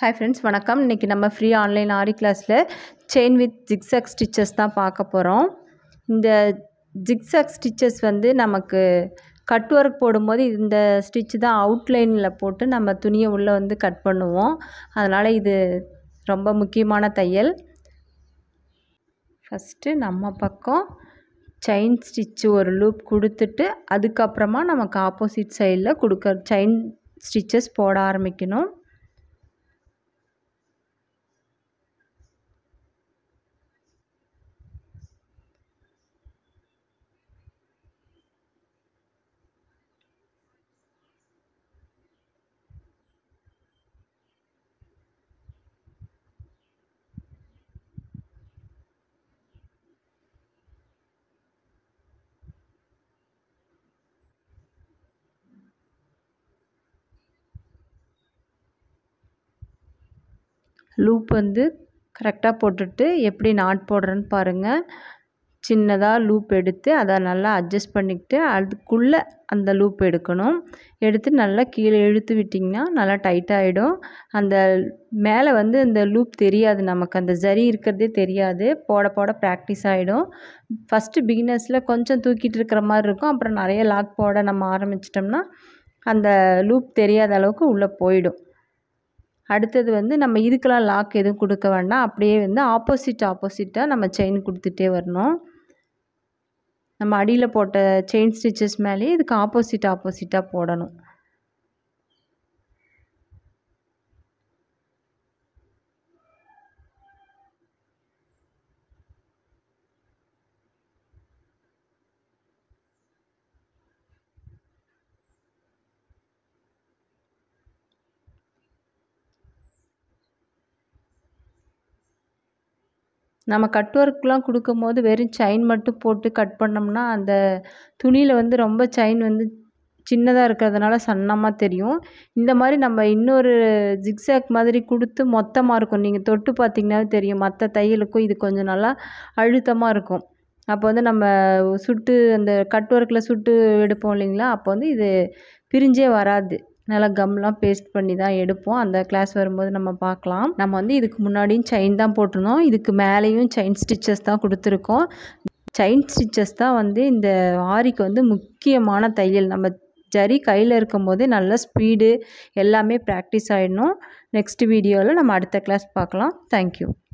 hi friends வணக்கம் இன்றைக்கி நம்ம ஃப்ரீ ஆன்லைன் ஆரி கிளாஸில் செயின் வித் ஜிக்ஸாக் ஸ்டிச்சஸ் தான் பார்க்க போகிறோம் இந்த ஜிக்ஸாக் ஸ்டிச்சஸ் வந்து நமக்கு கட் ஒர்க் போடும்போது இந்த ஸ்டிச் தான் அவுட்லைனில் போட்டு நம்ம துணியை உள்ளே வந்து கட் பண்ணுவோம் அதனால் இது ரொம்ப முக்கியமான தையல் ஃபஸ்ட்டு நம்ம பக்கம் செயின் ஸ்டிச்சு ஒரு லூப் கொடுத்துட்டு அதுக்கப்புறமா நமக்கு ஆப்போசிட் சைடில் கொடுக்க செயின் ஸ்டிச்சஸ் போட ஆரம்பிக்கணும் லூப் வந்து கரெக்டாக போட்டுட்டு எப்படி நாட் போடுறேன்னு பாருங்கள் சின்னதாக லூப் எடுத்து அதை நல்லா அட்ஜஸ்ட் பண்ணிக்கிட்டு அதுக்குள்ளே அந்த லூப் எடுக்கணும் எடுத்து நல்லா கீழே இழுத்து விட்டிங்கன்னா நல்லா டைட்டாகிடும் அந்த மேலே வந்து இந்த லூப் தெரியாது நமக்கு அந்த ஜரி இருக்கிறதே தெரியாது போட போட ப்ராக்டிஸ் ஆகிடும் ஃபஸ்ட்டு பிகினர்ஸில் கொஞ்சம் தூக்கிட்டு இருக்கிற மாதிரி இருக்கும் அப்புறம் நிறைய லாக் போட நம்ம ஆரம்பிச்சிட்டோம்னா அந்த லூப் தெரியாத அளவுக்கு உள்ளே போயிடும் அடுத்தது வந்து நம்ம இதுக்கெல்லாம் லாக் எதுவும் கொடுக்க வேண்டாம் அப்படியே வந்து ஆப்போசிட் ஆப்போசிட்டாக நம்ம செயின் கொடுத்துட்டே வரணும் நம்ம அடியில் போட்ட செயின் ஸ்டிச்சஸ் மேலேயே இதுக்கு ஆப்போசிட் ஆப்போசிட்டாக போடணும் நம்ம கட் ஒர்க்லாம் கொடுக்கும்போது வெறும் செயின் மட்டும் போட்டு கட் பண்ணோம்னா அந்த துணியில் வந்து ரொம்ப செயின் வந்து சின்னதாக இருக்கிறதுனால சன்னமாக தெரியும் இந்த மாதிரி நம்ம இன்னொரு ஜிக்ஸாக் மாதிரி கொடுத்து மொத்தமாக இருக்கும் நீங்கள் தொட்டு பார்த்தீங்கன்னாவே தெரியும் மற்ற தையலுக்கும் இது கொஞ்சம் நல்லா அழுத்தமாக இருக்கும் அப்போ வந்து நம்ம சுட்டு அந்த கட் ஒர்க்கில் சுட்டு எடுப்போம் இல்லைங்களா அப்போ வந்து இது பிரிஞ்சே வராது நல்லா கம்லாம் பேஸ்ட் பண்ணி தான் எடுப்போம் அந்த கிளாஸ் வரும்போது நம்ம பார்க்கலாம் நம்ம வந்து இதுக்கு முன்னாடியும் செயின் தான் போட்டிருந்தோம் இதுக்கு மேலேயும் செயின் ஸ்டிச்சஸ் தான் கொடுத்துருக்கோம் செயின் ஸ்டிச்சஸ் தான் வந்து இந்த ஆரிக்கு வந்து முக்கியமான தையல் நம்ம ஜரி கையில் இருக்கும் போதே நல்ல ஸ்பீடு எல்லாமே ப்ராக்டிஸ் ஆகிடணும் நெக்ஸ்ட் வீடியோவில் நம்ம அடுத்த கிளாஸ் பார்க்கலாம் தேங்க்யூ